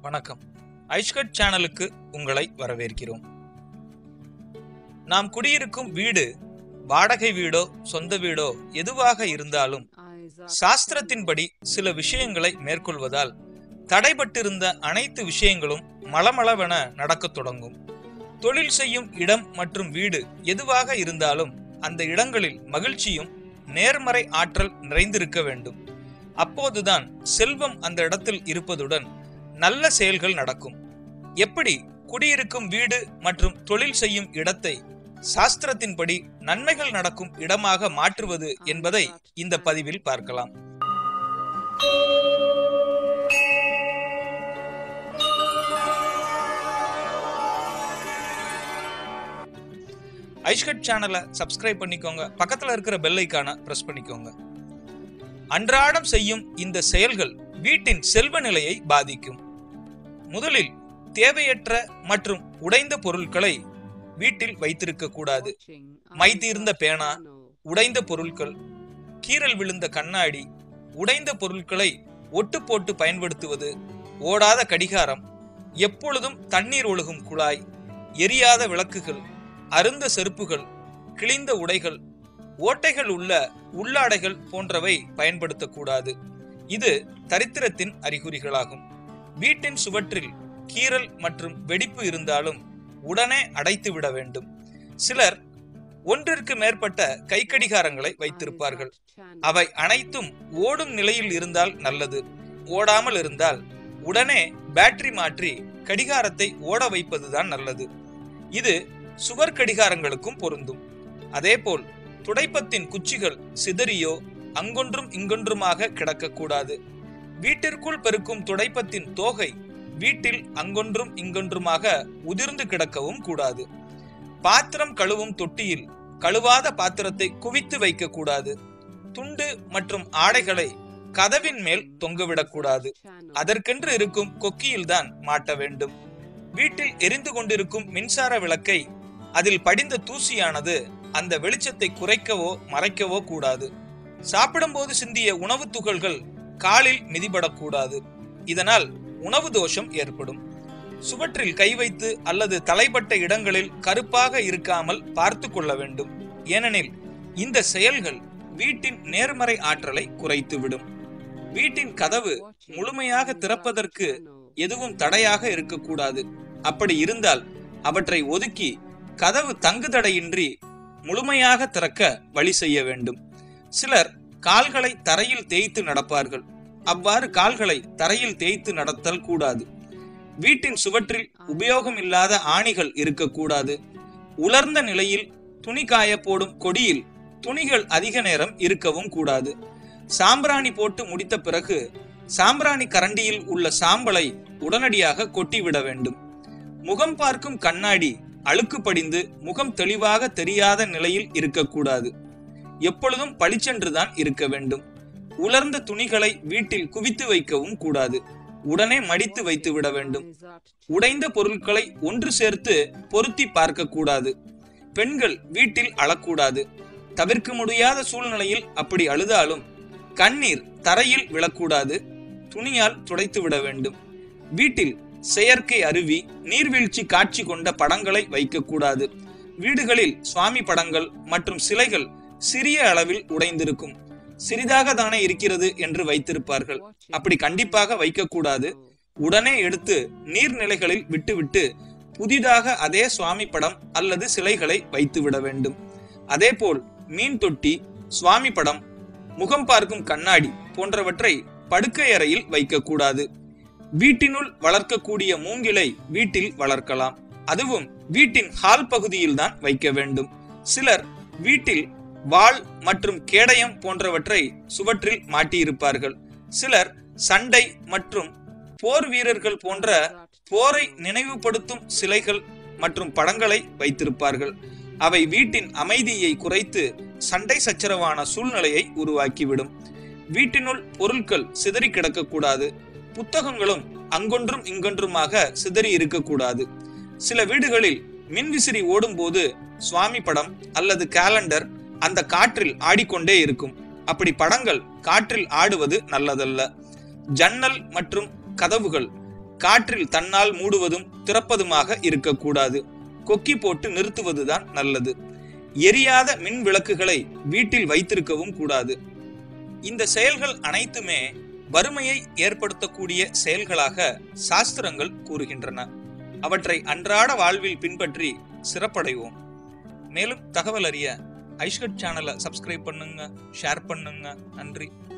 வணக்கம் ஐஷ்கட் சேனலுக்கு உங்களை வரவேற்கிறோம் நாம் குடியிருக்கும் வீடு வாடகை வீடோ சொந்த வீடோ எதுவாக இருந்தாலும் சாஸ்திரத்தின்படி சில விஷயங்களை மேற்கொள்வதால் தடைபட்டிருந்த அனைத்து விஷயங்களும் மளமளவென நடக்கத் தொடங்கும் தொழில் செய்யும் இடம் மற்றும் வீடு எதுவாக இருந்தாலும் அந்த இடங்களில் மகிழ்ச்சியும் நேர்மறை ஆற்றல் நிறைந்திருக்க வேண்டும் அப்போதுதான் செல்வம் அந்த இடத்தில் இருப்பதுடன் நல்ல செயல்கள் நடக்கும் எப்படி குடியிருக்கும் வீடு மற்றும் தொழில் செய்யும் இடத்தை சாஸ்திரத்தின்படி நன்மைகள் நடக்கும் இடமாக மாற்றுவது என்பதை இந்த பதிவில் பார்க்கலாம் ஐஷ்கட் சேனலை சப்ஸ்கிரைப் பண்ணிக்கோங்க பக்கத்துல இருக்கிற பெல் ஐக்கான பிரஸ் பண்ணிக்கோங்க அன்றாடம் செய்யும் இந்த செயல்கள் வீட்டின் செல்வ நிலையை பாதிக்கும் முதலில் தேவையற்ற மற்றும் உடைந்த பொருட்களை வீட்டில் வைத்திருக்க கூடாது மை தீர்ந்த பேனா உடைந்த பொருட்கள் கீறல் விழுந்த கண்ணாடி உடைந்த பொருட்களை ஒட்டு போட்டு பயன்படுத்துவது ஓடாத கடிகாரம் எப்பொழுதும் தண்ணீர் ஒழுகும் குழாய் எரியாத விளக்குகள் அருந்த செருப்புகள் கிழிந்த உடைகள் ஓட்டைகள் உள்ள உள்ளாடைகள் போன்றவை பயன்படுத்தக்கூடாது இது தரித்திரத்தின் அறிகுறிகளாகும் வீட்டின் சுவற்றில் கீறல் மற்றும் வெடிப்பு இருந்தாலும் உடனே அடைத்து விட வேண்டும் சிலர் ஒன்றிற்கு மேற்பட்ட கைக்கடிகாரங்களை வைத்திருப்பார்கள் அவை அனைத்தும் ஓடும் நிலையில் இருந்தால் நல்லது ஓடாமல் இருந்தால் உடனே பேட்டரி மாற்றி கடிகாரத்தை ஓட வைப்பதுதான் நல்லது இது சுவர் கடிகாரங்களுக்கும் பொருந்தும் அதேபோல் துடைப்பத்தின் குச்சிகள் சிதறியோ அங்கொன்றும் இங்கொன்றுமாக கிடக்கக்கூடாது வீட்டிற்குள் பெருக்கும் துடைப்பத்தின் தோகை வீட்டில் அங்கொன்றும் இங்கொன்றுமாக உதிர்ந்து கிடக்கவும் கூடாது பாத்திரம் கழுவும் தொட்டியில் கழுவாத பாத்திரத்தை குவித்து வைக்க கூடாது துண்டு மற்றும் ஆடைகளை கதவின் மேல் தொங்கவிடக்கூடாது அதற்கென்று இருக்கும் கொக்கியில்தான் மாட்ட வேண்டும் வீட்டில் எரிந்து கொண்டிருக்கும் மின்சார விளக்கை அதில் படிந்த தூசியானது அந்த வெளிச்சத்தை குறைக்கவோ மறைக்கவோ கூடாது சாப்பிடும்போது சிந்திய உணவு துகள்கள் காலில் மிதிபடக்கூடாது இதனால் உணவு தோஷம் ஏற்படும் சுவற்றில் கை வைத்து அல்லது தலைப்பட்ட இடங்களில் கருப்பாக இருக்காமல் பார்த்து கொள்ள வேண்டும் ஏனெனில் இந்த செயல்கள் வீட்டின் நேர்மறை ஆற்றலை குறைத்துவிடும் வீட்டின் கதவு முழுமையாக திறப்பதற்கு எதுவும் தடையாக இருக்கக்கூடாது அப்படி இருந்தால் அவற்றை ஒதுக்கி கதவு தங்கு தடையின்றி முழுமையாக திறக்க வழி செய்ய வேண்டும் சிலர் கால்களை தரையில் தேய்த்து நடப்பார்கள் அவ்வாறு கால்களை தரையில் தேய்த்து நடத்தல் கூடாது வீட்டின் சுவற்றில் உபயோகம் இல்லாத ஆணிகள் இருக்கக்கூடாது உலர்ந்த நிலையில் துணி காய போடும் கொடியில் துணிகள் அதிக நேரம் இருக்கவும் கூடாது சாம்பிராணி போட்டு முடித்த பிறகு சாம்பிராணி கரண்டியில் உள்ள சாம்பலை உடனடியாக கொட்டிவிட வேண்டும் முகம் பார்க்கும் கண்ணாடி அழுக்கு படிந்து முகம் தெளிவாக தெரியாத நிலையில் இருக்கக்கூடாது எப்பொழுதும் பளிச்சென்றுதான் இருக்க வேண்டும் உலர்ந்த துணிகளை வீட்டில் குவித்து வைக்கவும் கூடாது உடனே மடித்து வைத்து விட வேண்டும் உடைந்த பொருட்களை ஒன்று சேர்த்து பொருத்தி பார்க்க கூடாது பெண்கள் வீட்டில் அழக்கூடாது தவிர்க்க முடியாத சூழ்நிலையில் அப்படி அழுதாலும் கண்ணீர் தரையில் விழக்கூடாது துணியால் துடைத்து விட வேண்டும் வீட்டில் செயற்கை அருவி நீர்வீழ்ச்சி காட்சி கொண்ட படங்களை வைக்கக்கூடாது வீடுகளில் சுவாமி படங்கள் மற்றும் சிலைகள் சிறிய அளவில் உடைந்திருக்கும் சிறிதாக தானே இருக்கிறது என்று வைத்திருப்பார்கள் அப்படி கண்டிப்பாக வைக்கக்கூடாது உடனே எடுத்து நீர்நிலைகளில் விட்டுவிட்டு புதிதாக அதே சுவாமி படம் அல்லது சிலைகளை வைத்து விட வேண்டும் அதேபோல் மீன் தொட்டி சுவாமி படம் முகம் பார்க்கும் கண்ணாடி போன்றவற்றை படுக்கை அறையில் வைக்கக்கூடாது வீட்டினுள் வளர்க்கக்கூடிய மூங்கிலை வீட்டில் வளர்க்கலாம் அதுவும் வீட்டின் ஹால் பகுதியில் தான் வைக்க வேண்டும் சிலர் வீட்டில் வாள் மற்றும் கேடயம் போன்றவற்றை சுவற்றில் மாட்டியிருப்பார்கள் சிலர் சண்டை மற்றும் போர் வீரர்கள் போன்ற போரை நினைவுபடுத்தும் சிலைகள் மற்றும் படங்களை வைத்திருப்பார்கள் அவை வீட்டின் அமைதியை குறைத்து சண்டை சச்சரவான சூழ்நிலையை உருவாக்கிவிடும் வீட்டினுள் பொருட்கள் சிதறி கிடக்கக்கூடாது புத்தகங்களும் அங்கொன்றும் இங்கொன்றுமாக சிதறி இருக்கக்கூடாது சில வீடுகளில் மின்விசிறி ஓடும்போது சுவாமி படம் அல்லது கேலண்டர் அந்த காற்றில் ஆடிக்கொண்டே இருக்கும் அப்படி படங்கள் காற்றில் ஆடுவது நல்லதல்ல ஜன்னல் மற்றும் கதவுகள் காற்றில் தன்னால் மூடுவதும் திறப்பதுமாக இருக்கக்கூடாது கொக்கி போட்டு நிறுத்துவதுதான் நல்லது எரியாத மின் விளக்குகளை வீட்டில் வைத்திருக்கவும் கூடாது இந்த செயல்கள் அனைத்துமே வறுமையை ஏற்படுத்தக்கூடிய செயல்களாக சாஸ்திரங்கள் கூறுகின்றன அவற்றை அன்றாட வாழ்வில் பின்பற்றி சிறப்படைவோம் மேலும் தகவல் அறிய ஐஷ்கட் சேனலை சப்ஸ்கிரைப் பண்ணுங்க ஷேர் பண்ணுங்க நன்றி